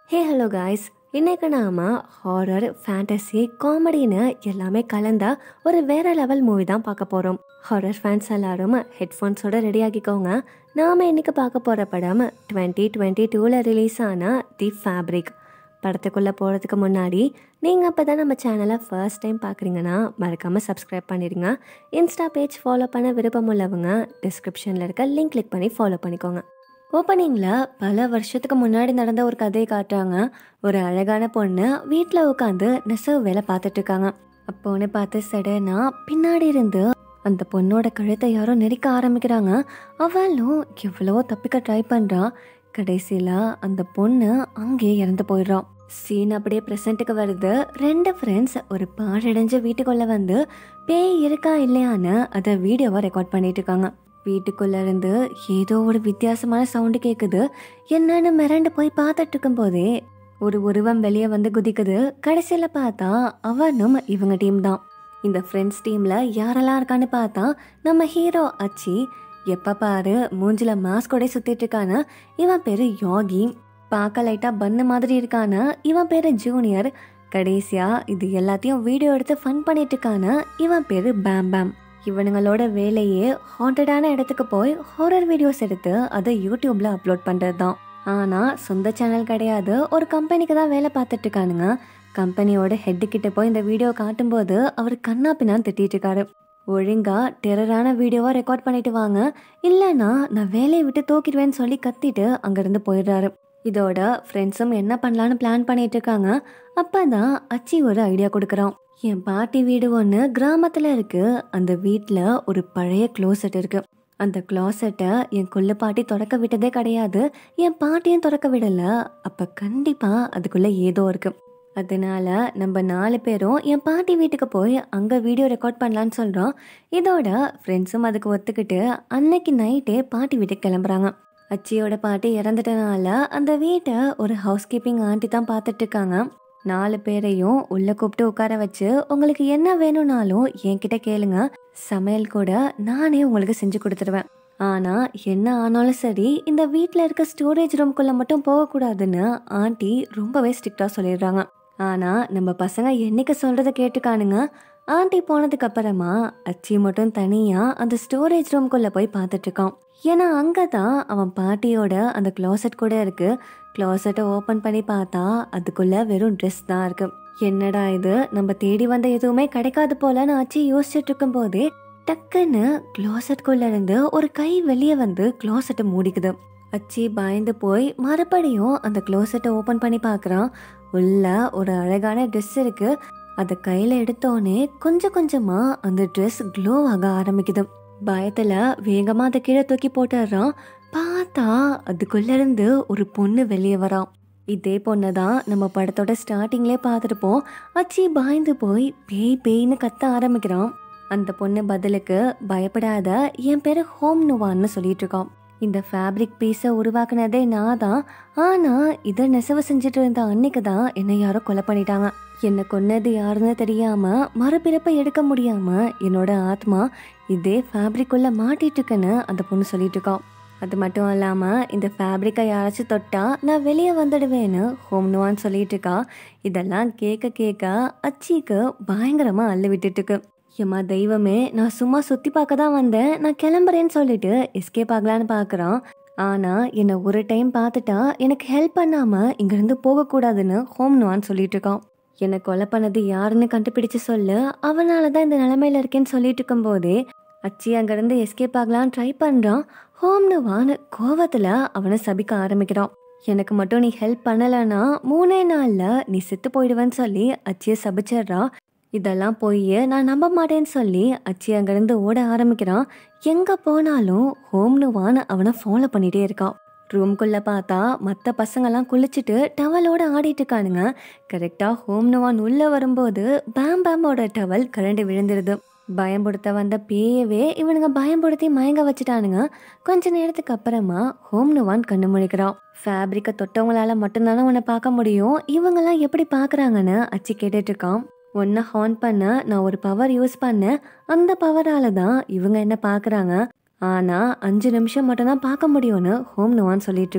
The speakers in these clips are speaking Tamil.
ஹே ஹலோ காய்ஸ் இன்னைக்கு நாம ஹாரர் ஃபேண்டசி காமெடின்னு எல்லாமே கலந்த ஒரு வேற லெவல் மூவி தான் பார்க்க போகிறோம் ஹாரர் ஃபேன்ஸ் எல்லாரும் ஹெட்ஃபோன்ஸோட ரெடி ஆகிக்கோங்க நாம இன்னைக்கு பார்க்க போகிற படம் டுவெண்ட்டி டுவெண்ட்டி டூவில் ரிலீஸ் ஆன தி ஃபேப்ரிக் படத்துக்குள்ளே போகிறதுக்கு முன்னாடி நீங்கள் அப்போ தான் நம்ம சேனலை ஃபர்ஸ்ட் டைம் பார்க்குறீங்கன்னா மறக்காமல் சப்ஸ்கிரைப் பண்ணிடுங்க இன்ஸ்டா பேஜ் ஃபாலோ பண்ண விருப்பம் உள்ளவங்க டிஸ்கிரிப்ஷனில் இருக்க லிங்க் கிளிக் பண்ணி ஃபாலோ பண்ணிக்கோங்க ஓப்பனிங்கில் பல வருஷத்துக்கு முன்னாடி நடந்த ஒரு கதையை காட்டுறாங்க ஒரு அழகான பொண்ணு வீட்டில் உட்காந்து நெசவு வேலை பார்த்துட்டு இருக்காங்க அப்போன்னு பார்த்து சடனா பின்னாடி இருந்து அந்த பொண்ணோட கழுத்தை யாரோ நெரிக்க ஆரம்பிக்கிறாங்க அவளும் எவ்வளவோ தப்பிக்க ட்ரை பண்ணுறா கடைசியில் அந்த பொண்ணு அங்கேயே இறந்து போயிடுறான் சீன் அப்படியே ப்ரெசண்ட்டுக்கு வருது ரெண்டு ஃப்ரெண்ட்ஸ் ஒரு பாழடைஞ்ச வீட்டுக்குள்ளே வந்து பேய் இருக்கா இல்லையான்னு அதை வீடியோவை ரெக்கார்ட் பண்ணிட்டு இருக்காங்க வீட்டுக்குள்ள இருந்து ஏதோ ஒரு வித்தியாசமான சவுண்டு கேட்குது என்னன்னு மிரண்டு போய் பார்த்துட்டு இருக்கும்போதே ஒரு உருவம் வெளியே வந்து குதிக்குது கடைசியில் பார்த்தா அவனும் இவங்க டீம் தான் இந்த ஃப்ரெண்ட்ஸ் டீமில் யாரெல்லாம் இருக்கான்னு பார்த்தா நம்ம ஹீரோ அச்சி எப்போ பாரு மூஞ்சில மாஸ்கோட சுற்றிட்டு இருக்கான இவன் பேர் யோகி பார்க்க லைட்டாக பண்ணு மாதிரி இருக்கான இவன் பேர் ஜூனியர் கடைசியாக இது எல்லாத்தையும் வீடியோ எடுத்து ஃபன் பண்ணிட்டு இருக்கான இவன் பேர் பேம் பேம் இவனுங்களோட வேலையே ஹாண்டடான இடத்துக்கு போய் ஹாரர் வீடியோஸ் எடுத்து அதை யூடியூப்ல அப்லோட் பண்ணுறது தான் ஆனால் சொந்த சேனல் கிடையாது ஒரு கம்பெனிக்கு தான் வேலை பார்த்துட்டு இருக்கானுங்க கம்பெனியோட ஹெட்டு கிட்ட போய் இந்த வீடியோ காட்டும்போது அவர் கண்ணா பின்னான்னு திட்டிட்டு இருக்காரு ஒழுங்கா டெரரான வீடியோவா ரெக்கார்ட் பண்ணிட்டு வாங்க இல்லைன்னா நான் வேலையை விட்டு தூக்கிடுவேன்னு சொல்லி கத்திட்டு அங்கிருந்து போயிடுறாரு இதோட ஃப்ரெண்ட்ஸும் என்ன பண்ணலான்னு பிளான் பண்ணிட்டு இருக்காங்க அப்பதான் அச்சி ஒரு ஐடியா கொடுக்குறான் என் பாட்டி வீடு ஒன்று கிராமத்தில் இருக்கு அந்த வீட்டில் ஒரு பழைய க்ளோசெட் இருக்கு அந்த க்ளாசெட்டை என் கொள்ளு பாட்டி திறக்க விட்டதே கிடையாது என் பாட்டியும் திறக்க விடல அப்போ கண்டிப்பாக அதுக்குள்ளே ஏதோ இருக்கு அதனால நம்ம நாலு பேரும் என் பாட்டி வீட்டுக்கு போய் அங்கே வீடியோ ரெக்கார்ட் பண்ணலான்னு சொல்கிறோம் இதோட ஃப்ரெண்ட்ஸும் அதுக்கு ஒத்துக்கிட்டு அன்னைக்கு நைட்டே பாட்டி வீட்டுக்கு கிளம்புறாங்க அச்சியோட பாட்டி இறந்துட்டனால அந்த வீட்டை ஒரு ஹவுஸ் கீப்பிங் ஆண்டி தான் பார்த்துட்டு இருக்காங்க நாலு பேரையும் உள்ள கூப்பிட்டு உட்கார வச்சு உங்களுக்கு என்ன வேணும்னாலும் என்கிட்ட கேளுங்க சமையல் கூட நானே உங்களுக்கு செஞ்சு கொடுத்துருவேன் ஆனா என்ன ஆனாலும் சரி இந்த வீட்டில் இருக்க ஸ்டோரேஜ் ரூம்குள்ள மட்டும் போகக்கூடாதுன்னு ஆண்டி ரொம்பவே ஸ்ட்ரிக்டா சொல்லிடுறாங்க ஆனா நம்ம பசங்க என்னைக்கு சொல்றத கேட்டுக்கானுங்க ஆண்டி போனதுக்கு அப்புறமா அச்சி மட்டும் தனியா அந்த ஸ்டோரேஜ் ரூம்குள்ள போய் பார்த்துட்டு இருக்கான் ஏன்னா அங்கதான் அவன் பாட்டியோட அந்த க்ளாசெட் கூட இருக்கு க்ளாசெட்டை ஓப்பன் பண்ணி பார்த்தா அதுக்குள்ள வெறும் ட்ரெஸ் தான் இருக்கு என்னடா இது நம்ம தேடி வந்த எதுவுமே கிடைக்காது போலன்னு ஆச்சு யோசிச்சுட்டு இருக்கும் போதே டக்குன்னு க்ளாசெட்குள்ள இருந்து ஒரு கை வெளியே வந்து க்ளாசெட்டை மூடிக்குது அச்சி பயந்து போய் மறுபடியும் அந்த க்ளோசெட்டை ஓப்பன் பண்ணி பார்க்குறான் உள்ள ஒரு அழகான ட்ரெஸ் இருக்கு அதை கையில் எடுத்தோடனே கொஞ்சம் கொஞ்சமாக அந்த ட்ரெஸ் க்ளோ ஆக ஆரம்பிக்குது பயத்தில் வேகமாக அதை கீழே தூக்கி போட்டுடுறான் பார்த்தா அதுக்குள்ள இருந்து ஒரு பொண்ணு வெளியே வரான் இதே பொண்ணை தான் நம்ம படத்தோட ஸ்டார்டிங்லேயே பார்த்துருப்போம் அச்சி பயந்து போய் பேய் பேய்னு கத்த ஆரம்பிக்கிறான் அந்த பொண்ணு பதிலுக்கு பயப்படாத என் பேர் ஹோம் நுவான்னு சொல்லிட்டு இருக்கான் இந்த ஃபேப்ரிக் பீஸை உருவாக்குனதே நான் தான் ஆனால் இதை நெசவு செஞ்சுட்டு இருந்த அன்னைக்கு தான் என்னை யாரோ கொலை பண்ணிட்டாங்க என்னை கொன்னது யாருன்னு தெரியாம மறுபிறப்பை எடுக்க முடியாம என்னோட ஆத்மா இதே ஃபேப்ரிக்குள்ள மாட்டிட்டு இருக்குன்னு அந்த பொண்ணு சொல்லிட்டு இருக்கான் அது மட்டும் இல்லாம இந்த ஃபேப்ரிக்கை யாராச்சும் தொட்டா நான் வெளியே வந்துடுவேன்னு ஹோம்னுவான்னு சொல்லிட்டு இருக்கா இதெல்லாம் கேட்க கேட்க அச்சிக்கு பயங்கரமா அள்ளு விட்டுட்டு இருக்கு ஏம்மா தெய்வமே நான் சும்மா சுத்தி பார்க்க தான் வந்தேன் நான் கிளம்புறேன்னு சொல்லிட்டு எஸ்கேப் ஆகலான்னு பார்க்குறான் ஆனா என்னை ஒரு டைம் பார்த்துட்டா எனக்கு ஹெல்ப் பண்ணாம இங்கிருந்து போகக்கூடாதுன்னு ஹோம்னுவான்னு சொல்லிட்டு இருக்கான் என்னை கொலை பண்ணது யாருன்னு கண்டுபிடிச்சு சொல்லு அவனால தான் இந்த நிலைமையில இருக்கேன்னு சொல்லிட்டு இருக்கும்போதே அச்சி அங்கிருந்து எஸ்கேப் ஆகலான்னு ட்ரை பண்றான் ஹோம்னுவான்னு கோவத்துல அவனை சபிக்க ஆரம்பிக்கிறான் எனக்கு மட்டும் நீ ஹெல்ப் பண்ணலன்னா மூணே நாள்ல நீ செத்து போயிடுவேன்னு சொல்லி அச்சியை சபிச்சிடுறா இதெல்லாம் போய் நான் நம்ப மாட்டேன்னு சொல்லி அச்சி அங்கிருந்து ஓட ஆரம்பிக்கிறான் எங்க போனாலும் ஹோம்னுவான்னு அவனை ஃபாலோ பண்ணிட்டே இருக்கான் ரூம்குள்ள பார்த்தா மற்ற பசங்கெல்லாம் குளிச்சுட்டு டவலோட ஆடிட்டு இருக்கானுங்க கரெக்டாக ஹோம்னுவான் உள்ள வரும்போது பேம் பேமோட டவல் கரண்டு விழுந்துருது பயம்படுத்த வந்த பேயவே இவனுங்க பயம்படுத்தி மயங்க வச்சுட்டானுங்க கொஞ்ச நேரத்துக்கு அப்புறமா ஹோம்னுவான் கண்ணு முழிக்கிறான் ஃபேப்ரிக்கை தொட்டவங்களால மட்டும்தானே உன்னை பார்க்க முடியும் இவங்கெல்லாம் எப்படி பார்க்குறாங்கன்னு அச்சி கேட்டுட்டு இருக்கான் ஒன்றை ஹார்ன் பண்ண நான் ஒரு பவர் யூஸ் பண்ணேன் அந்த பவரால தான் இவங்க என்ன பார்க்குறாங்க ஆனால் அஞ்சு நிமிஷம் மட்டும்தான் பார்க்க முடியும்னு ஹோம் நோவான்னு சொல்லிட்டு இருக்கான்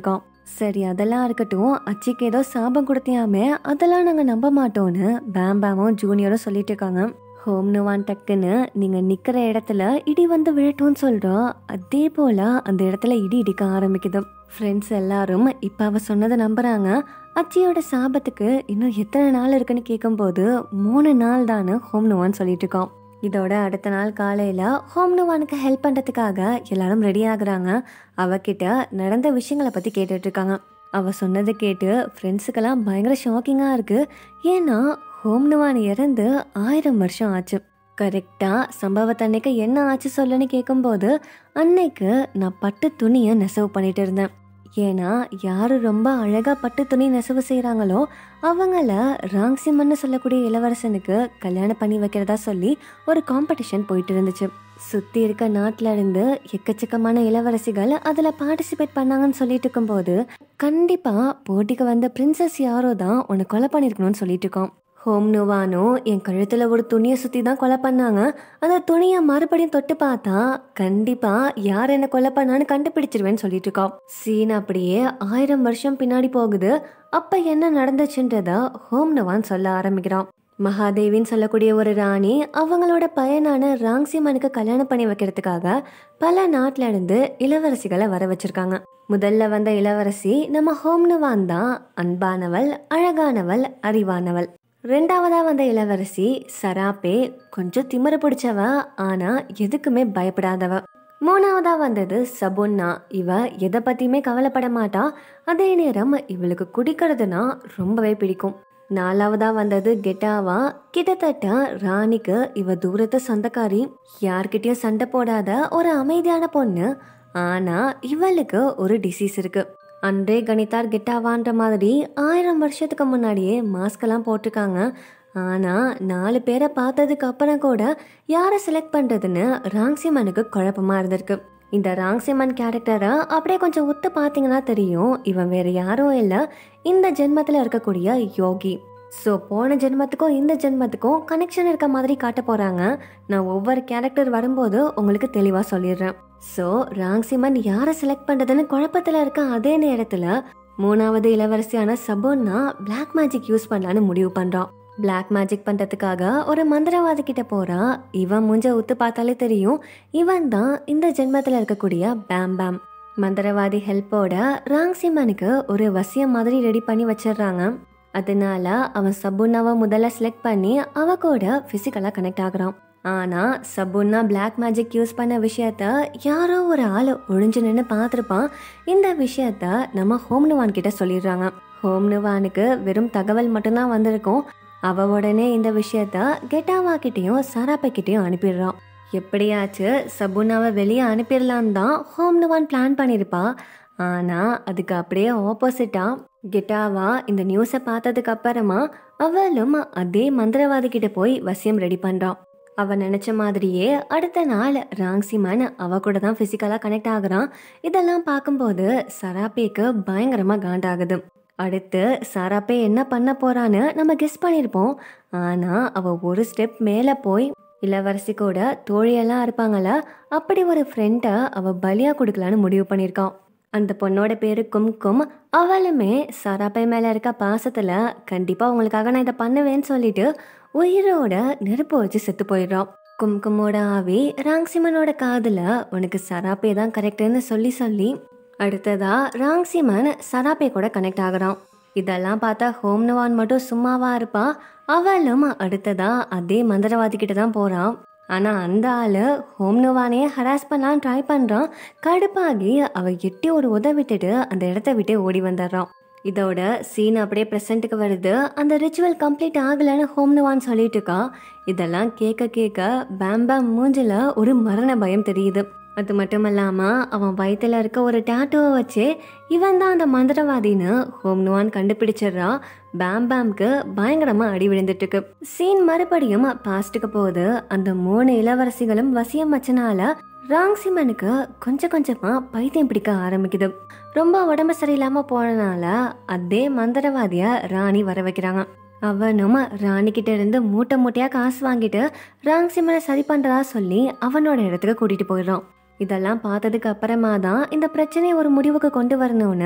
சரி அதெல்லாம் இருக்கட்டும் அச்சிக்கு ஏதோ சாபம் கொடுத்தியாமே அதெல்லாம் நாங்கள் நம்ப மாட்டோம்னு பேம் பேமும் ஜூனியரும் சொல்லிட்டு இருக்காங்க ஹோம் நுவான் டக்குன்னு நீங்கள் நிற்கிற இடத்துல இடி வந்து விழட்டும்னு சொல்கிறோம் அதே போல் அந்த இடத்துல இடி இடிக்க ஆரம்பிக்குது ஃப்ரெண்ட்ஸ் எல்லாரும் இப்போ அவ சொன்னதை நம்புறாங்க அச்சியோட சாபத்துக்கு இன்னும் எத்தனை நாள் இருக்குன்னு கேட்கும்போது மூணு நாள் தானு ஹோம் நுவான் சொல்லிட்டு இருக்கோம் இதோட அடுத்த நாள் காலையில் ஹோம் நுவானுக்கு ஹெல்ப் பண்ணுறதுக்காக எல்லாரும் ரெடி ஆகுறாங்க அவகிட்ட நடந்த விஷயங்களை பற்றி கேட்டுட்டு இருக்காங்க அவ சொன்னதை கேட்டு ஃப்ரெண்ட்ஸுக்கெல்லாம் பயங்கர ஷாக்கிங்காக இருக்குது ஏன்னா ஹோம் நுவான் இறந்து ஆயிரம் வருஷம் ஆச்சு கரெக்டாக சம்பவத்தன்னைக்கு என்ன ஆச்சு சொல்லுன்னு கேட்கும்போது அன்னைக்கு நான் பட்டு துணியை நெசவு பண்ணிட்டு இருந்தேன் ஏன்னா யார் ரொம்ப அழகாக பட்டு துணி நெசவு செய்கிறாங்களோ அவங்கள ராங்சிமன்னு சொல்லக்கூடிய இளவரசனுக்கு கல்யாணம் பண்ணி வைக்கிறதா சொல்லி ஒரு காம்படிஷன் போயிட்டு இருந்துச்சு சுற்றி இருக்க நாட்டில் இருந்து எக்கச்சக்கமான இளவரசிகள் அதில் பார்ட்டிசிபேட் பண்ணாங்கன்னு சொல்லிட்டு இருக்கும்போது கண்டிப்பாக போட்டிக்கு வந்த பிரின்சஸ் யாரோ தான் உன்னை கொலை பண்ணியிருக்கணும்னு சொல்லிட்டு இருக்கோம் ஹோம் நுவானோ என் கழுத்தில் ஒரு துணியை சுற்றி தான் கொலை பண்ணாங்க அந்த துணியை மறுபடியும் தொட்டு பார்த்தா கண்டிப்பாக யார் என்னை கொலை பண்ணான்னு கண்டுபிடிச்சிருவேன்னு சொல்லிட்டு இருக்கோம் சீன் அப்படியே ஆயிரம் வருஷம் பின்னாடி போகுது அப்போ என்ன நடந்துச்சுன்றத ஹோம் நுவான் சொல்ல ஆரம்பிக்கிறான் மகாதேவின்னு சொல்லக்கூடிய ஒரு ராணி அவங்களோட பையனான ராங்சிமனுக்கு கல்யாணம் பண்ணி வைக்கிறதுக்காக பல நாட்டில இருந்து இளவரசிகளை வர வச்சிருக்காங்க முதல்ல வந்த இளவரசி நம்ம ஹோம்னுவான் தான் அன்பானவள் அழகானவள் அறிவானவள் ரெண்டாவதா வந்த இளவரசி சராப்பே கொஞ்சம் திமிர பிடிச்சவ ஆனா எதுக்குமே பயப்படாதவ மூணாவதா வந்தது சபுன்னா இவ எதை பத்தியுமே கவலைப்பட மாட்டா அதே நேரம் இவளுக்கு குடிக்கிறதுனா ரொம்பவே பிடிக்கும் நாலாவதா வந்தது கெட்டாவா கிட்டத்தட்ட ராணிக்கு இவ தூரத்து சொந்தக்காரி யார்கிட்டயும் சண்டை போடாத ஒரு அமைதியான பொண்ணு ஆனா இவளுக்கு ஒரு டிசீஸ் இருக்கு அன்றே கணித்தார் கெட்டாவான்ற மாதிரி ஆயிரம் வருஷத்துக்கு முன்னாடியே மாஸ்க் எல்லாம் போட்டிருக்காங்க ஆனா நாலு பேரை பார்த்ததுக்கு அப்புறம் கூட யாரை செலக்ட் பண்றதுன்னு ராங்சிமனுக்கு குழப்பமா இருந்திருக்கு இந்த ராங்சிமன் கேரக்டரை அப்படியே கொஞ்சம் உத்து பார்த்தீங்கன்னா தெரியும் இவன் வேற யாரும் இல்லை இந்த ஜென்மத்தில் இருக்கக்கூடிய யோகி ஸோ போன ஜென்மத்துக்கும் இந்த ஜென்மத்துக்கும் கனெக்ஷன் இருக்க மாதிரி காட்ட போகிறாங்க நான் ஒவ்வொரு கேரக்டர் வரும்போது உங்களுக்கு தெளிவாக சொல்லிடுறேன் ஸோ ராங்சிமன் யாரை செலக்ட் பண்ணுறதுன்னு குழப்பத்தில் இருக்க அதே நேரத்தில் மூணாவது இளவரசியான சபோன்னா பிளாக் மேஜிக் யூஸ் பண்ணலான்னு முடிவு பண்ணுறான் பிளாக் மேஜிக் பண்ணுறதுக்காக ஒரு மந்திரவாதி கிட்ட போகிறான் இவன் மூஞ்ச உத்து பார்த்தாலே தெரியும் இவன் தான் இந்த ஜென்மத்தில் இருக்கக்கூடிய பேம் பேம் மந்திரவாதி ஹெல்ப்போட ராங்சிமனுக்கு ஒரு வசியம் மாதிரி ரெடி பண்ணி வச்சிடுறாங்க அதனால அவன் சபுன்னாவை முதல்ல செலக்ட் பண்ணி அவ கூட ஃபிசிக்கலாக கனெக்ட் ஆகுறான் ஆனால் சபுன்னா பிளாக் மேஜிக் யூஸ் பண்ண விஷயத்த யாரோ ஒரு ஆள் ஒழிஞ்சு நின்று பார்த்துருப்பான் இந்த விஷயத்த நம்ம ஹோம்னுவான் கிட்ட சொல்லிடுறாங்க ஹோம்னுவானுக்கு வெறும் தகவல் மட்டும்தான் வந்திருக்கும் அவ உடனே இந்த விஷயத்த கெட்டாவா கிட்டேயும் சராப்பை கிட்டேயும் அனுப்பிடுறான் எப்படியாச்சு சபுனாவை வெளியே அனுப்பிடலான்னு தான் ஹோம்னுவான் பிளான் பண்ணியிருப்பா ஆனால் அதுக்கு அப்படியே ஆப்போசிட்டாக கெட்டாவா இந்த நியூஸை பார்த்ததுக்கு அப்புறமா அவளும் அதே மந்திரவாதி கிட்ட போய் வசியம் ரெடி பண்ணுறான் அவ நினைச்ச மாதிரியே அடுத்த நாள் ராங்சிமன் அவ கூட தான் ஃபிசிக்கலாக கனெக்ட் ஆகுறான் இதெல்லாம் பார்க்கும்போது சராப்பேக்கு பயங்கரமாக காண்டாகுது அடுத்து சராப்பே என்ன பண்ண போறான்னு நம்ம கெஸ் பண்ணியிருப்போம் ஆனால் அவ ஒரு ஸ்டெப் மேலே போய் இளவரசி கூட தோழியெல்லாம் இருப்பாங்கள அப்படி ஒரு ஃப்ரெண்டை அவ பலியா கொடுக்கலான்னு முடிவு பண்ணியிருக்கான் அந்த பொண்ணோட பேரு கும்கும் அவளுமே சராப்பை மேல இருக்க பாசத்துல கண்டிப்பா உங்களுக்காக நான் இதை பண்ணுவேன்னு சொல்லிட்டு உயிரோட நெருப்பு வச்சு செத்து போயிடுறான் கும்குமோட ஆவி ராங்சிமனோட காதுல உனக்கு சராப்பே தான் கரெக்டுன்னு சொல்லி சொல்லி அடுத்ததா ராங்சிமன் சராப்பே கூட கனெக்ட் ஆகுறான் இதெல்லாம் பார்த்தா ஹோம்னுவான் மட்டும் சும்மாவா இருப்பா அவளும் அடுத்ததா அதே மந்திரவாதி கிட்ட தான் போறான் ஆனா அந்த ஆளு ஹோம்னுவானே ஹராஸ் பண்ணலாம் ட்ரை பண்றான் கடுப்பாகி அவ எட்டி ஒரு உத விட்டுட்டு அந்த இடத்த விட்டு ஓடி வந்துடுறான் இதோட சீன் அப்படியே ப்ரெசண்ட்டுக்கு வருது அந்த ரிச்சுவல் கம்ப்ளீட் ஆகலைன்னு ஹோம்னுவான் சொல்லிட்டு இருக்கா இதெல்லாம் கேட்க கேட்க பேம் பேம் மூஞ்சில ஒரு மரண பயம் தெரியுது அது மட்டும் இல்லாமல் அவன் வயித்துல இருக்க ஒரு டேட்டோவை வச்சு இவன் தான் அந்த மந்திரவாதின்னு ஹோம்னுவான் கண்டுபிடிச்சிடுறா பேம் பேம்க்கு பயங்கரமாக அடி விழுந்துட்டு இருக்கு சீன் மறுபடியும் பாஸ்ட்டுக்கு போகுது அந்த மூணு இளவரசிகளும் வசியம் வச்சனால ராங்சிமனுக்கு கொஞ்சம் கொஞ்சமாக பைத்தியம் பிடிக்க ஆரம்பிக்குது ரொம்ப உடம்பு சரியில்லாமல் போனனால அதே மந்திரவாதியை ராணி வர வைக்கிறாங்க அவனும் ராணிக்கிட்ட இருந்து மூட்டை மூட்டையாக காசு வாங்கிட்டு ராங்சிமனை சரி பண்ணுறதா சொல்லி அவனோட இடத்துக்கு கூட்டிகிட்டு போயிடுறான் இதெல்லாம் பார்த்ததுக்கு அப்புறமா தான் இந்த பிரச்சனையை ஒரு முடிவுக்கு கொண்டு வரணும்னு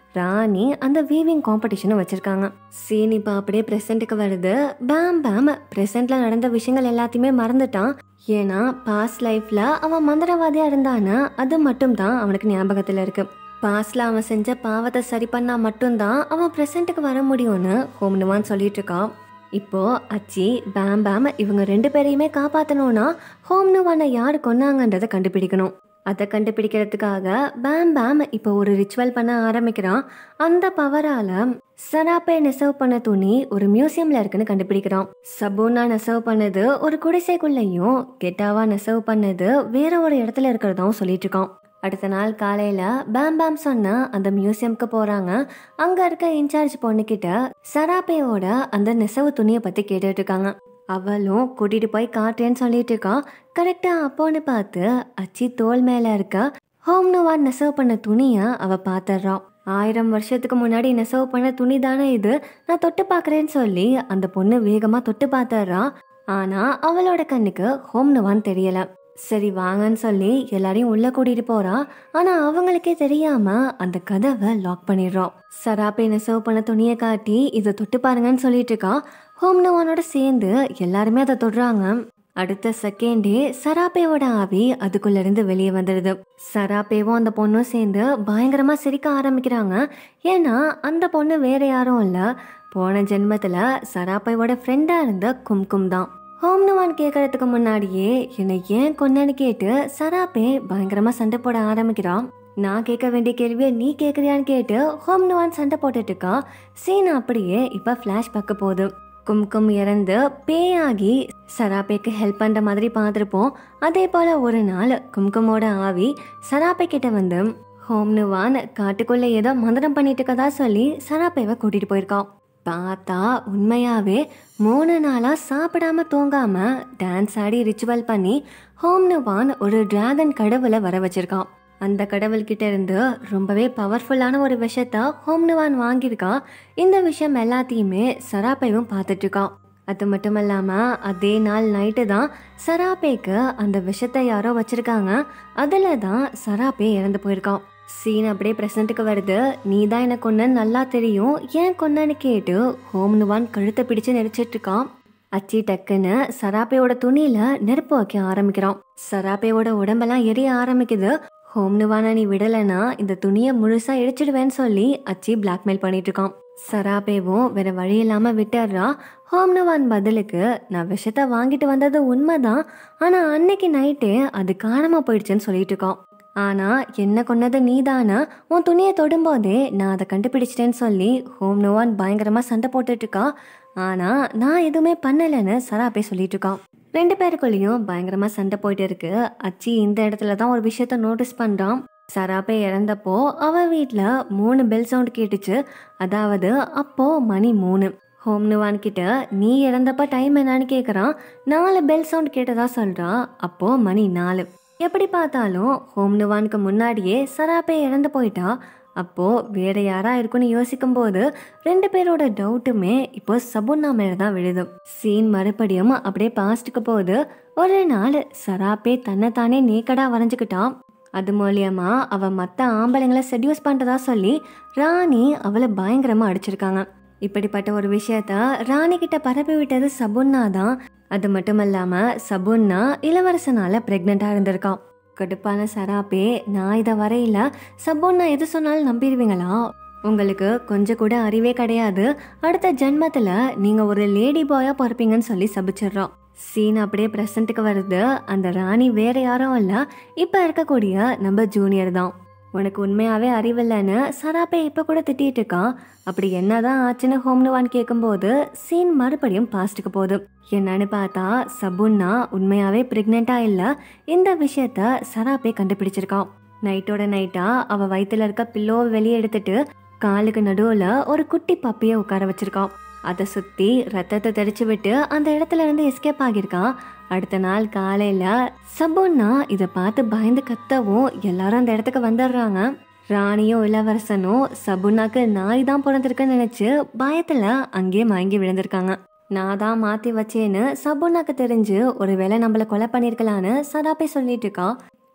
ராணி அந்த வீவிங் காம்படிஷனும் வச்சிருக்காங்க சீன் இப்போ அப்படியே ப்ரெசண்ட்டுக்கு வருது பேம் பேம் ப்ரெசண்ட்ல நடந்த விஷயங்கள் எல்லாத்தையுமே மறந்துட்டான் ஏன்னா பாஸ்ட் லைஃப்ல அவன் மந்திரவாதியா இருந்தானா அது மட்டும் தான் அவனுக்கு ஞாபகத்துல இருக்கு பாஸ்ட்ல அவன் செஞ்ச பாவத்தை சரி பண்ணா மட்டும்தான் அவன் ப்ரெசண்ட்டுக்கு வர முடியும்னு ஹோம்னுவான் சொல்லிட்டு இருக்கான் இப்போ அச்சி பேம் பேம் இவங்க ரெண்டு பேரையுமே காப்பாத்தணும்னா ஹோம்னுவானை யார் கொன்னாங்கன்றதை கண்டுபிடிக்கணும் அதை கண்டுபிடிக்கிறதுக்காக பேம் பேம் இப்போ ஒரு ரிச்சுவல் பண்ண ஆரம்பிக்கிறான் அந்த பவரால சராப்பை நெசவு பண்ண துணி ஒரு மியூசியம்ல இருக்குன்னு கண்டுபிடிக்கிறான் சபோனா நெசவு பண்ணது ஒரு குடிசைக்குள்ளேயும் கெட்டாவா நெசவு பண்ணது வேற ஒரு இடத்துல இருக்கிறதாவும் சொல்லிட்டு இருக்கான் அடுத்த நாள் காலையில பேம் பேம் சொன்ன அந்த மியூசியம்க்கு போறாங்க அங்க இருக்க இன்சார்ஜ் பொண்ணுகிட்ட சராப்பையோட அந்த நெசவு துணியை பத்தி கேட்டுட்டு இருக்காங்க அவளும் கூட்டிட்டு போய் காட்டுறேன்னு சொல்லிட்டு இருக்கான் கரெக்டா அப்போன்னு பார்த்து அச்சி தோல் மேல இருக்க ஹோம் நுவான் நெசவு பண்ண துணிய அவ பாத்துறான் ஆயிரம் வருஷத்துக்கு முன்னாடி நெசவு பண்ண துணி தானே இது நான் தொட்டு பார்க்கறேன்னு சொல்லி அந்த பொண்ணு வேகமா தொட்டு பார்த்துறான் ஆனா அவளோட கண்ணுக்கு ஹோம் நுவான் தெரியல சரி வாங்கன்னு சொல்லி எல்லாரையும் உள்ள கூட்டிட்டு போறான் ஆனா அவங்களுக்கே தெரியாம அந்த கதவை லாக் பண்ணிடுறோம் சராப்பை நெசவு பண்ண துணியை காட்டி இதை தொட்டு பாருங்கன்னு சொல்லிட்டு இருக்கான் ஹோம் நுவானோட சேர்ந்து எல்லாருமே அதை தொடுறாங்க அடுத்த செகண்டே சராப்பேவோட ஆவி அதுக்குள்ள இருந்து வெளியே வந்துடுது சராப்பேவும் அந்த பொண்ணும் சேர்ந்து பயங்கரமா சிரிக்க ஆரம்பிக்கிறாங்க ஏன்னா அந்த பொண்ணு வேற யாரும் இல்ல போன ஜென்மத்துல சராப்பையோட ஃப்ரெண்டா இருந்த கும்கும் தான் ஹோம்னுவான் கேட்கறதுக்கு முன்னாடியே என்னை ஏன் கொன்னேன்னு கேட்டு சராப்பே பயங்கரமா சண்டை போட ஆரம்பிக்கிறான் நான் கேட்க வேண்டிய கேள்வியை நீ கேட்குறியான்னு கேட்டு ஹோம்னுவான் சண்டை போட்டுட்டு இருக்கா சீன் அப்படியே இப்போ ஃப்ளாஷ்பேக்கு போகுது கும்கும் இறந்து பேயாகி சராப்பேக்கு ஹெல்ப் பண்ணுற மாதிரி பார்த்துருப்போம் அதே போல் ஒரு நாள் கும்குமோட ஆவி சராப்பே கிட்ட வந்து ஹோம்னுவான் காட்டுக்குள்ள ஏதோ மந்திரம் பண்ணிட்டு இருக்கதா சொல்லி சராப்பேவை கூட்டிட்டு போயிருக்கான் பார்த்தா உண்மையாவே மூணு நாளா சாப்பிடாம தூங்காம டான்ஸ் ஆடி ரிச்சுவல் பண்ணி ஹோம்னுவான் ஒரு டிராகன் கடவுளை வர வச்சிருக்கான் அந்த கடவுள்கிட்ட இருந்து ரொம்பவே பவர்ஃபுல்லான ஒரு விஷயத்த ஹோம்னுவான் வாங்கியிருக்கா இந்த விஷயம் எல்லாத்தையுமே சராப்பையும் பார்த்துட்டு இருக்கான் அது மட்டும் இல்லாம அதே நாள் நைட்டு தான் சராப்பேக்கு அந்த விஷத்தை யாரோ வச்சிருக்காங்க அதுல தான் சராப்பே இறந்து போயிருக்கான் சீன் அப்படியே பிரசன்ட்டுக்கு வருது நீ தான் என்ன கொன்னன்னு நல்லா தெரியும் ஏன் கொன்னன்னு கேட்டு ஹோம்னுவான் கழுத்தை பிடிச்சு நெரிச்சிட்டு இருக்கான் அச்சி டக்குன்னு சராப்பையோட துணியில நெருப்பு வைக்க ஆரம்பிக்கிறான் சராப்பையோட உடம்பெல்லாம் எரிய ஆரம்பிக்குது ஹோம்னுவான நீ விடலைன்னா இந்த துணியை முழுசா இடிச்சிடுவேன்னு சொல்லி அச்சி பிளாக்மெயில் பண்ணிட்டு இருக்கான் சராப்பேவும் வேற வழி இல்லாம விட்டுறா ஹோம்னுவான் பதிலுக்கு நான் விஷத்தை வாங்கிட்டு வந்தது உண்மைதான் ஆனா அன்னைக்கு நைட்டே அது காணாம போயிடுச்சுன்னு சொல்லிட்டு இருக்கான் ஆனா என்ன கொன்னது நீதானா உன் துணியை தொடும்போதே நான் அதை கண்டுபிடிச்சிட்டேன்னு சொல்லி ஹோம் நோவான் பயங்கரமா சண்டை போட்டுட்டு இருக்கா ஆனா நான் எதுவுமே பண்ணலைன்னு சராப்பே சொல்லிட்டு இருக்கான் ரெண்டு பேருக்குள்ளேயும் பயங்கரமா சண்டை போயிட்டு இருக்கு அச்சி இந்த இடத்துல தான் ஒரு விஷயத்த நோட்டீஸ் பண்றான் சராப்பே இறந்தப்போ அவ வீட்ல மூணு பெல் சவுண்ட் கேட்டுச்சு அதாவது அப்போ மணி மூணு ஹோம்னுவான் கிட்ட நீ இறந்தப்ப டைம் என்னன்னு கேக்குறான் நாலு பெல் சவுண்ட் கேட்டதா சொல்றான் அப்போ மணி நாலு எப்படி பார்த்தாலும் ஹோம்னுவானுக்கு முன்னாடியே சராப்பே இறந்து போயிட்டா அப்போ வேற யாரா இருக்குன்னு யோசிக்கும் போது ரெண்டு பேரோட டவுட்டுமே இப்போ சபுன்னா மேல தான் விழுது சீன் மறுபடியும் அப்படியே பாஸ்ட்டுக்கு போகுது ஒரு நாள் சராப்பே தன்னைத்தானே நேக்கடா வரைஞ்சுக்கிட்டான் அது மூலியமா அவ மற்ற ஆம்பளைங்களை செடியூஸ் பண்றதா சொல்லி ராணி அவளை பயங்கரமா அடிச்சிருக்காங்க இப்படிப்பட்ட ஒரு விஷயத்த ராணி கிட்ட பரப்பி விட்டது சபுன்னா தான் அது மட்டும் இல்லாம சபுன்னா இளவரசனால பிரெக்னெண்டா இருந்திருக்கான் கடுப்பான சராப்பே நான் இதை வரையில சபுன்னா எது சொன்னாலும் நம்பிடுவீங்களா உங்களுக்கு கொஞ்சம் கூட அறிவே கிடையாது அடுத்த ஜென்மத்துல நீங்க ஒரு லேடி பாயா பிறப்பீங்கன்னு சொல்லி சபிச்சிடுறோம் சீன் அப்படியே ப்ரெசண்ட்டுக்கு வருது அந்த ராணி வேற யாரும் இல்ல இப்ப இருக்கக்கூடிய நம்ம ஜூனியர் தான் உனக்கு உண்மையாவே அறிவில்லைன்னு சராப்பே இப்ப கூட திட்டிட்டு இருக்கான் அப்படி என்னதான் ஆச்சுன்னு ஹோம்னுவான் கேட்கும்போது சீன் மறுபடியும் பாஸ்ட்டுக்கு போகுது என்னன்னு பார்த்தா சபுன்னா உண்மையாவே பிரெக்னெண்டா இல்ல இந்த விஷயத்த சராப்பே கண்டுபிடிச்சிருக்கான் நைட்டோட நைட்டா அவ வயித்துல இருக்க பில்லோவை வெளியே எடுத்துட்டு காலுக்கு நடுவுல ஒரு குட்டி பப்பியை உட்கார வச்சிருக்கான் அதை சுத்தி ரத்தத்தை தெளிச்சு விட்டு அந்த இடத்துல இருந்து எஸ்கேப் ஆகியிருக்கான் அடுத்த நாள் காலையில சபுன்னா இதை பார்த்து பயந்து கத்தவும் எல்லாரும் அந்த இடத்துக்கு வந்துடுறாங்க ராணியும் இளவரசனும் சபுனாக்கு நாய் தான் பிறந்திருக்குன்னு நினைச்சு பயத்துல அங்கேயே மயங்கி விழுந்திருக்காங்க நான் தான் மாத்தி வச்சேன்னு சபுனாக்கு தெரிஞ்சு ஒருவேளை நம்மள கொலை பண்ணிருக்கலான்னு சதாப்பே சொல்லிட்டு இருக்கா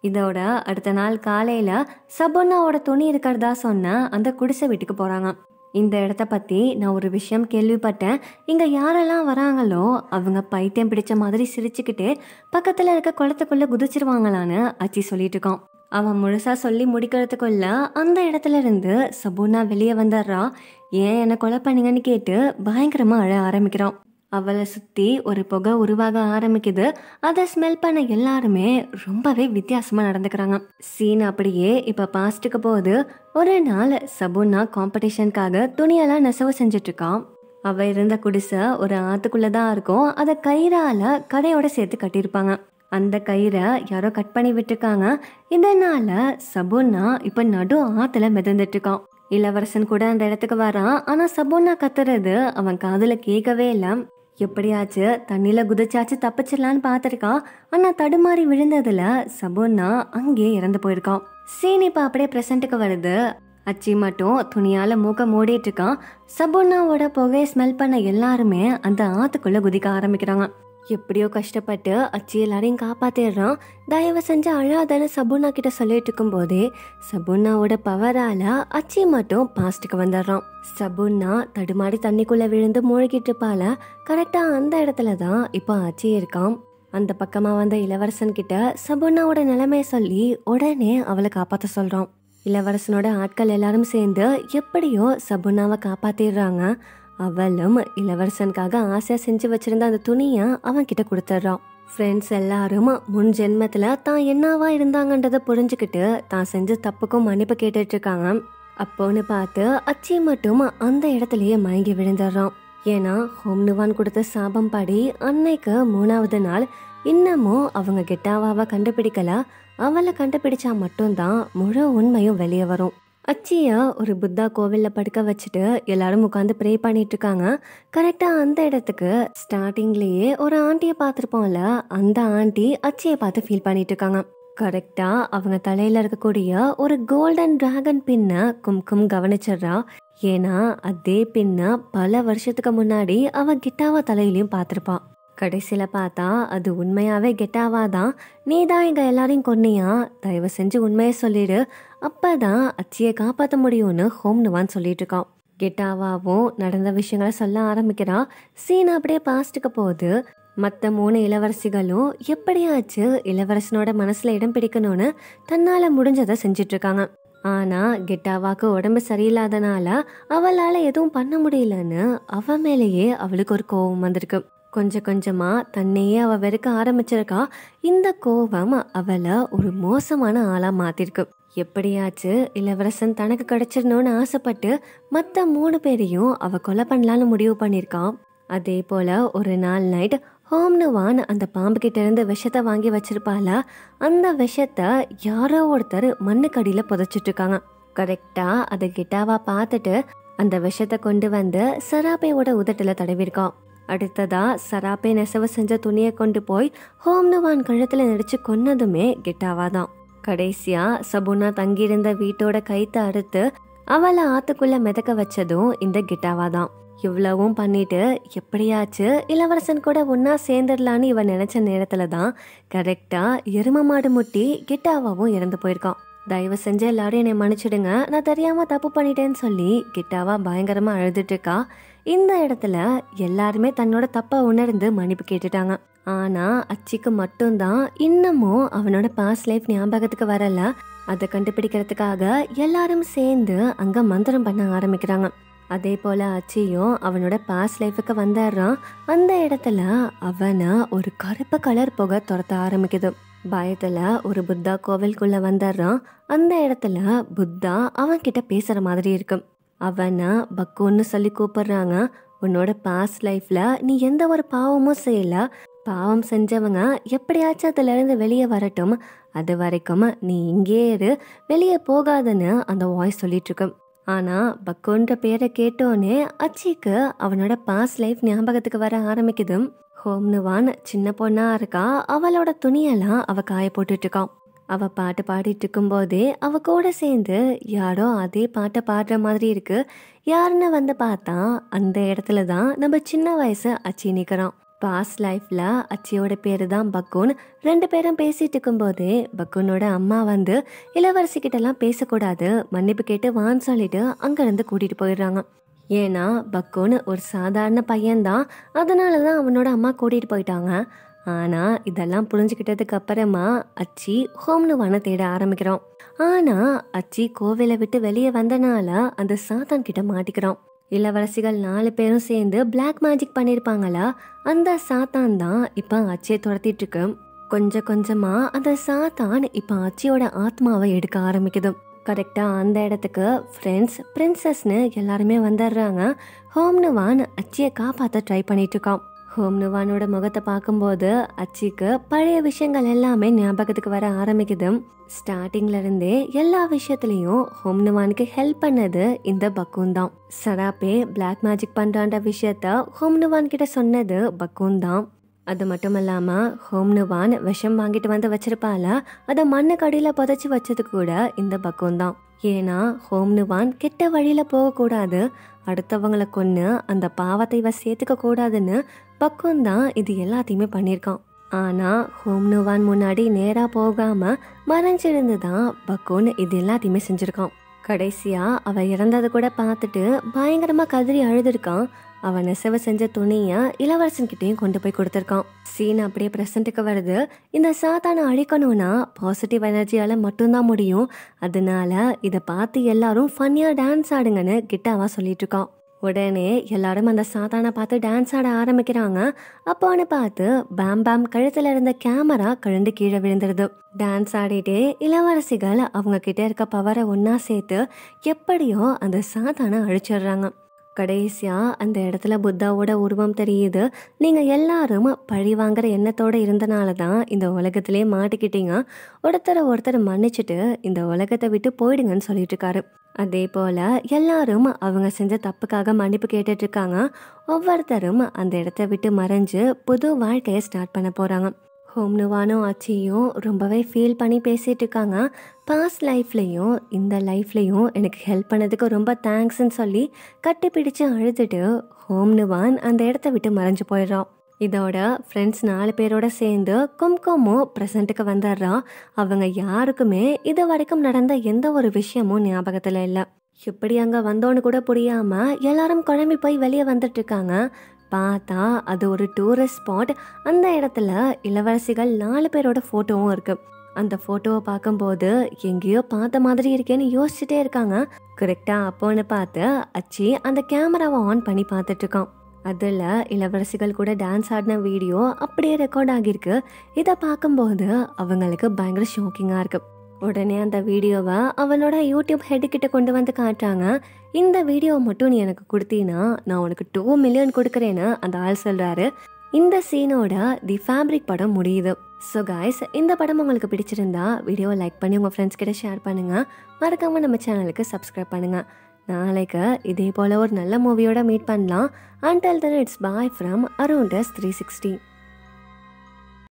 இதோட அடுத்த நாள் காலையில சபோனாவோட துணி இருக்கிறதா சொன்ன அந்த குடிசை வீட்டுக்கு போறாங்க இந்த இடத்த பத்தி நான் ஒரு விஷயம் கேள்விப்பட்டேன் இங்க யாரெல்லாம் வராங்களோ அவங்க பைத்தியம் பிடிச்ச மாதிரி சிரிச்சுக்கிட்டு பக்கத்துல இருக்க குளத்துக்குள்ள குதிச்சிருவாங்களான்னு அச்சி சொல்லிட்டு இருக்கான் அவன் முழுசா சொல்லி முடிக்கிறதுக்குள்ள அந்த இடத்துல இருந்து சபோனா வெளியே வந்துடுறா ஏன் என்னை கொலை பண்ணீங்கன்னு கேட்டு பயங்கரமா அழ ஆரம்பிக்கிறான் அவளை சுத்தி ஒரு புகை உருவாக ஆரம்பிக்குது அதை ஸ்மெல் பண்ண எல்லாருமே ரொம்பவே வித்தியாசமா நடந்துக்கிறாங்க சீன் அப்படியே இப்ப பாஸ்ட்டுக்கு போகுது ஒரு நாள் சபுனா காம்படிஷனுக்காக துணியெல்லாம் நெசவு செஞ்சுட்டு இருக்கான் அவ இருந்த குடிசை ஒரு ஆத்துக்குள்ள தான் இருக்கும் அதை கயிறால கடையோட சேர்த்து கட்டியிருப்பாங்க அந்த கயிறை யாரோ கட் பண்ணி விட்டுருக்காங்க இதனால சபுனா இப்ப நடு ஆத்துல மிதந்துட்டு இருக்கான் இளவரசன் கூட அந்த இடத்துக்கு வரான் ஆனா சபோனா கத்துறது அவன் காதுல கேட்கவே இல்லை எப்படியாச்சு தண்ணியில குதிச்சாச்சு தப்பிச்சிடலான்னு பார்த்துருக்கான் ஆனா தடுமாறி விழுந்ததுல சபோனா அங்கேயே இறந்து போயிருக்கான் சீன் இப்ப அப்படியே பிரசன்ட்டுக்கு வருது அச்சி மட்டும் துணியால மூக்க மூடிட்டு இருக்கான் சபோனாவோட புகையை ஸ்மெல் பண்ண எல்லாருமே அந்த ஆத்துக்குள்ள குதிக்க ஆரம்பிக்கிறாங்க எப்படியோ கஷ்டப்பட்டு அச்சி எல்லாரையும் காப்பாத்திடுறான் தயவு செஞ்சு அழாதன்னு சபுனா கிட்ட சொல்லிட்டு இருக்கும் போதே சபுனாவோட பவரால அச்சி மட்டும் பாஸ்ட்டுக்கு வந்துடுறான் சபுனா தடுமாடி தண்ணிக்குள்ள விழுந்து மூழ்கிட்டு இருப்பால கரெக்டா அந்த இடத்துல தான் இப்போ அச்சி இருக்கான் அந்த பக்கமா வந்த இளவரசன் கிட்ட சபுனாவோட நிலைமைய சொல்லி உடனே அவளை காப்பாத்த சொல்றான் இளவரசனோட ஆட்கள் எல்லாரும் சேர்ந்து எப்படியோ சபுனாவை காப்பாத்திடுறாங்க அவளும் இளவரசனுக்காக ஆசையா செஞ்சு வச்சிருந்த அந்த துணியை அவன் கிட்ட கொடுத்துட்றான் ஃப்ரெண்ட்ஸ் எல்லாரும் முன் ஜென்மத்துல தான் என்னவா இருந்தாங்கன்றத புரிஞ்சுக்கிட்டு தான் செஞ்ச தப்புக்கும் மன்னிப்பு கேட்டுட்டு இருக்காங்க அப்போன்னு பார்த்து அச்சி மட்டும் அந்த இடத்துலயே மயங்கி விழுந்துடுறான் ஏன்னா ஹோம்னுவான் கொடுத்த சாபம் படி அன்னைக்கு மூணாவது நாள் இன்னமும் அவங்க கெட்டாவாவை கண்டுபிடிக்கல அவளை கண்டுபிடிச்சா மட்டும்தான் முழு உண்மையும் வெளியே வரும் அச்சியா ஒரு புத்தா கோவில்ல படுக்க வச்சுட்டு எல்லாரும் உட்காந்து ப்ரே பண்ணிட்டு இருக்காங்க கரெக்டா அந்த இடத்துக்கு ஸ்டார்டிங்லயே ஒரு ஆண்டியை பார்த்துருப்போம்ல அந்த ஆண்டி அச்சியை பார்த்து ஃபீல் பண்ணிட்டு இருக்காங்க கரெக்டா அவங்க தலையில இருக்கக்கூடிய ஒரு கோல்டன் டிராகன் பின்ன கும்கும் கவனிச்சிடுறா ஏன்னா அதே பின்ன பல வருஷத்துக்கு முன்னாடி அவ கிட்டாவா தலையிலயும் பார்த்திருப்பா கடைசியில பார்த்தா அது உண்மையாவே கெட்டாவா தான் நீ தான் எங்க எல்லாரையும் கொன்னியா தயவு செஞ்சு உண்மையை சொல்லிடு அப்பதான் அச்சியை காப்பாற்ற முடியும்னு ஹோம்னுவான் சொல்லிட்டு இருக்கான் கெட்டாவாவும் நடந்த விஷயங்களை சொல்ல ஆரம்பிக்கிறா சீன் அப்படியே பாஸ்ட்டுக்கு போகுது மற்ற மூணு இளவரசிகளும் எப்படியாச்சு இளவரசனோட மனசுல இடம் பிடிக்கணும்னு தன்னால முடிஞ்சதை செஞ்சுட்டு இருக்காங்க ஆனா கெட்டாவாக்கு உடம்பு சரியில்லாதனால அவளால எதுவும் பண்ண முடியலன்னு அவ மேலேயே அவளுக்கு ஒரு கோவம் வந்திருக்கு கொஞ்சம் கொஞ்சமா தன்னையே அவ வெறுக்க ஆரம்பிச்சிருக்கா இந்த கோவம் அவளை ஒரு மோசமான ஆளா மாத்திருக்கு எப்படியாச்சு இளவரசன் தனக்கு கிடைச்சிடணும்னு ஆசைப்பட்டு மற்ற மூணு பேரையும் அவ கொலை பண்ணலான்னு முடிவு பண்ணியிருக்கான் அதே போல ஒரு நாள் நைட் ஹோம்னுவான் அந்த பாம்பு கிட்ட இருந்து விஷத்தை வாங்கி வச்சிருப்பாள அந்த விஷத்தை யாரோ ஒருத்தர் மண்ணுக்கடியில புதைச்சிட்டு இருக்காங்க கரெக்டா அதை கிட்டாவா பார்த்துட்டு அந்த விஷத்தை கொண்டு வந்து சராப்பையோட உதட்டுல தடவிருக்கான் அடுத்ததா சராப்பை நெசவு செஞ்ச துணியை கொண்டு போய் ஹோம்னுவான் கழுத்துல நடிச்சு கொன்னதுமே கிட்டாவா தான் கடைசியா சபுனா தங்கியிருந்த வீட்டோட கைத்தை அறுத்து அவளை ஆத்துக்குள்ள மிதக்க வச்சதும் இந்த கிட்டாவா தான் இவ்வளவும் பண்ணிட்டு எப்படியாச்சு இளவரசன் கூட ஒன்னா சேர்ந்துடலான்னு இவன் நினைச்ச நேரத்துல தான் கரெக்டா எரும மாடு முட்டி கிட்டாவாவும் இறந்து போயிருக்கான் தயவு செஞ்சு எல்லாரும் என்னை மன்னிச்சிடுங்க நான் தெரியாம தப்பு பண்ணிட்டேன்னு சொல்லி கிட்டாவா பயங்கரமா அழுதுட்டு இருக்கா இந்த இடத்துல எல்லாருமே தன்னோட தப்பை உணர்ந்து மன்னிப்பு கேட்டுட்டாங்க ஆனா அச்சிக்கு மட்டும்தான் இன்னமும் அவனோட பாஸ்ட் லைஃப் ஞாபகத்துக்கு வரல அதை கண்டுபிடிக்கிறதுக்காக எல்லாரும் சேர்ந்து அங்க மந்திரம் பண்ண ஆரம்பிக்கிறாங்க அதே போல அச்சியும் அவனோட பாஸ்ட் லைஃபுக்கு வந்துடுறான் அந்த இடத்துல அவனை ஒரு கருப்பு கலர் புகை துரத்த ஆரம்பிக்குது பயத்துல ஒரு புத்தா கோவிலுக்குள்ள வந்துடுறான் அந்த இடத்துல புத்தா அவன் கிட்ட பேசுற மாதிரி இருக்கு அவனை பக்குன்னு சொல்லி கூப்பிடுறாங்க உன்னோட பாஸ்ட் லைஃப்ல நீ எந்த ஒரு பாவமும் செய்யல பாவம் செஞ்சவங்க எப்படியாச்சும் அதுல இருந்து வெளியே வரட்டும் அது வரைக்கும் நீ இங்கே இரு வெளியே போகாதன்னு அந்த வாய்ஸ் சொல்லிட்டு இருக்கு ஆனா பக்குன்ற பேரை கேட்டோன்னே அச்சிக்கு அவனோட பாஸ்ட் லைஃப் ஞாபகத்துக்கு வர ஆரம்பிக்குது ஹோம்னுவான் சின்ன பொண்ணா இருக்கா அவளோட துணியெல்லாம் அவ காய போட்டுட்டு இருக்கான் அவ பாட்டு பாடிட்டு இருக்கும்போதே அவ கூட சேர்ந்து யாரோ அதே பாட்டை பாடுற மாதிரி இருக்கு யாருன்னு வந்து பார்த்தா அந்த இடத்துல தான் நம்ம சின்ன வயசு அச்சி நிக்கிறான் பாஸ்ட் லைஃப்பில் அச்சியோட பேர் தான் பக்குன் ரெண்டு பேரும் பேசிட்டு இருக்கும்போது பக்குனோட அம்மா வந்து இளவரசிக்கிட்டலாம் பேசக்கூடாது மன்னிப்பு கேட்டு வான்னு சொல்லிட்டு அங்கேருந்து கூட்டிகிட்டு போயிடுறாங்க ஏன்னா பக்குன் ஒரு சாதாரண பையன்தான் அதனால தான் அவனோட அம்மா கூட்டிகிட்டு போயிட்டாங்க ஆனால் இதெல்லாம் புரிஞ்சுக்கிட்டதுக்கு அப்புறமா அச்சி ஹோம்னுவான தேட ஆரம்பிக்கிறோம் ஆனால் அச்சி கோவிலை விட்டு வெளியே வந்தனால அந்த சாத்தான் கிட்ட மாட்டிக்கிறோம் இளவரசிகள் நாலு பேரும் சேர்ந்து பிளாக் மேஜிக் பண்ணியிருப்பாங்களா அந்த சாத்தான் தான் இப்போ அச்சியை துரத்திட்டு இருக்கு கொஞ்சம் கொஞ்சமா அந்த சாத்தான் இப்போ அச்சியோட ஆத்மாவை எடுக்க ஆரம்பிக்குது கரெக்டாக அந்த இடத்துக்கு ஃப்ரெண்ட்ஸ் பிரின்சஸ்னு எல்லாருமே வந்துடுறாங்க ஹோம்னுவான் அச்சியை காப்பாற்ற ட்ரை பண்ணிட்டு இருக்கான் ஹோம்னுவானோட முகத்தை பார்க்கும்போது அச்சிக்கு பழைய விஷயங்கள் எல்லாமே ஞாபகத்துக்கு வர ஆரம்பிக்குது ஸ்டார்டிங்ல இருந்தே எல்லா விஷயத்துலயும் ஹோம்னுவானுக்கு ஹெல்ப் பண்ணது இந்த பக்கூன் தான் சராப்பே பிளாக் மேஜிக் பண்றான்ற விஷயத்த ஹோம்னுவான் கிட்ட சொன்னது பக்கூன் தான் அது மட்டும் இல்லாம ஹோம்னுவான் விஷம் வாங்கிட்டு வந்து வச்சிருப்பால அதை மண்ணுக்கு அடியில புதைச்சி வச்சது கூட இந்த பக்கூன் தான் ஏன்னா ஹோம்னுவான் கெட்ட வழியில போகக்கூடாது அடுத்தவங்களை கொன்று அந்த பாவத்தை இவ சேர்த்துக்க கூடாதுன்னு பக்குன் தான் இது எல்லாத்தையுமே பண்ணியிருக்கான் ஆனா ஹோம்னுவான் முன்னாடி நேரா போகாம மறைஞ்சிருந்து தான் பக்குன் இது எல்லாத்தையுமே செஞ்சிருக்கான் கடைசியா அவ இறந்ததை கூட பார்த்துட்டு பயங்கரமா கதறி அழுதுருக்கான் அவன் நெசவு செஞ்ச துணிய இளவரசன்கிட்டயும் கொண்டு போய் கொடுத்துருக்கான் சீன் அப்படியே பிரசன்ட்டுக்கு வருது இந்த சாத்தானை அழிக்கணும்னா பாசிட்டிவ் எனர்ஜியால மட்டும்தான் முடியும் அதனால இதை பார்த்து எல்லாரும் ஃபன்னியா டான்ஸ் ஆடுங்கன்னு கிட்டாவா சொல்லிட்டு இருக்கான் உடனே எல்லாரும் அந்த சாத்தானை பார்த்து டான்ஸ் ஆட ஆரம்பிக்கிறாங்க அப்போன்னு பார்த்து பேம் பேம் கழுத்துல இருந்த கேமரா கழுந்து கீழே விழுந்துருது டான்ஸ் ஆடிட்டே இளவரசிகள் அவங்க கிட்ட இருக்க பவரை ஒன்னா சேர்த்து எப்படியோ அந்த சாத்தானை அழிச்சிடுறாங்க கடைசியா அந்த இடத்துல புத்தாவோட உருவம் தெரியுது நீங்க எல்லாரும் பழி வாங்குற எண்ணத்தோட இருந்தனால தான் இந்த உலகத்திலே மாட்டிக்கிட்டீங்க ஒருத்தரை ஒருத்தர் மன்னிச்சுட்டு இந்த உலகத்தை விட்டு போயிடுங்கன்னு சொல்லிட்டு இருக்காரு அதே போல எல்லாரும் அவங்க செஞ்ச தப்புக்காக மன்னிப்பு கேட்டுட்டு இருக்காங்க ஒவ்வொருத்தரும் அந்த இடத்த விட்டு மறைஞ்சு புது வாழ்க்கையை ஸ்டார்ட் பண்ண போறாங்க ஹோம்னுவானும் அச்சியும் ரொம்பவே ஃபீல் பண்ணி பேசிட்டு இருக்காங்க பாஸ்ட் லைஃப்லையும் இந்த லைஃப்லையும் எனக்கு ஹெல்ப் பண்ணதுக்கு ரொம்ப தேங்க்ஸ்ன்னு சொல்லி கட்டி பிடிச்சு அழுதுட்டு ஹோம்னுவான் அந்த இடத்த விட்டு மறைஞ்சு போயிடுறான் இதோட ஃப்ரெண்ட்ஸ் நாலு பேரோட சேர்ந்து கும்குமும் ப்ரெசண்ட்டுக்கு வந்துடுறான் அவங்க யாருக்குமே இது வரைக்கும் நடந்த எந்த ஒரு விஷயமும் ஞாபகத்தில் இல்லை எப்படி அங்கே வந்தோன்னு கூட புரியாம எல்லாரும் குழம்பி போய் வெளியே வந்துட்டு இருக்காங்க பார்த்தா அது ஒரு டூரிஸ்ட் ஸ்பாட் அந்த இடத்துல இளவரசிகள் நாலு பேரோட ஃபோட்டோவும் இருக்கு அந்த ஃபோட்டோவை பார்க்கும்போது எங்கேயோ பார்த்த மாதிரி இருக்கேன்னு யோசிச்சுட்டே இருக்காங்க கரெக்டாக அப்போன்னு பார்த்து அச்சி அந்த கேமராவை ஆன் பண்ணி பார்த்துட்டு இருக்கான் அதில் இளவரசிகள் கூட டான்ஸ் ஆடின வீடியோ அப்படியே ரெக்கார்ட் ஆகியிருக்கு இதை பார்க்கும்போது அவங்களுக்கு பயங்கர ஷாக்கிங்காக இருக்கு உடனே அந்த வீடியோவை அவனோட யூடியூப் ஹெட் கிட்ட கொண்டு வந்து காட்டுறாங்க இந்த வீடியோ மட்டும் நீ எனக்கு கொடுத்தீன்னா நான் உனக்கு டூ மில்லியன் கொடுக்குறேன்னு அந்த ஆள் சொல்கிறாரு இந்த சீனோட தி ஃபேப்ரிக் படம் முடியுது ஸோ காய்ஸ் இந்த படம் உங்களுக்கு பிடிச்சிருந்தா வீடியோவை லைக் பண்ணி உங்கள் ஃப்ரெண்ட்ஸ் கிட்ட ஷேர் பண்ணுங்கள் மறக்காமல் நம்ம சேனலுக்கு சப்ஸ்கிரைப் பண்ணுங்கள் நாளைக்கு இதே போல் ஒரு நல்ல மூவியோட மீட் பண்ணலாம் until then it's bye from around us three sixty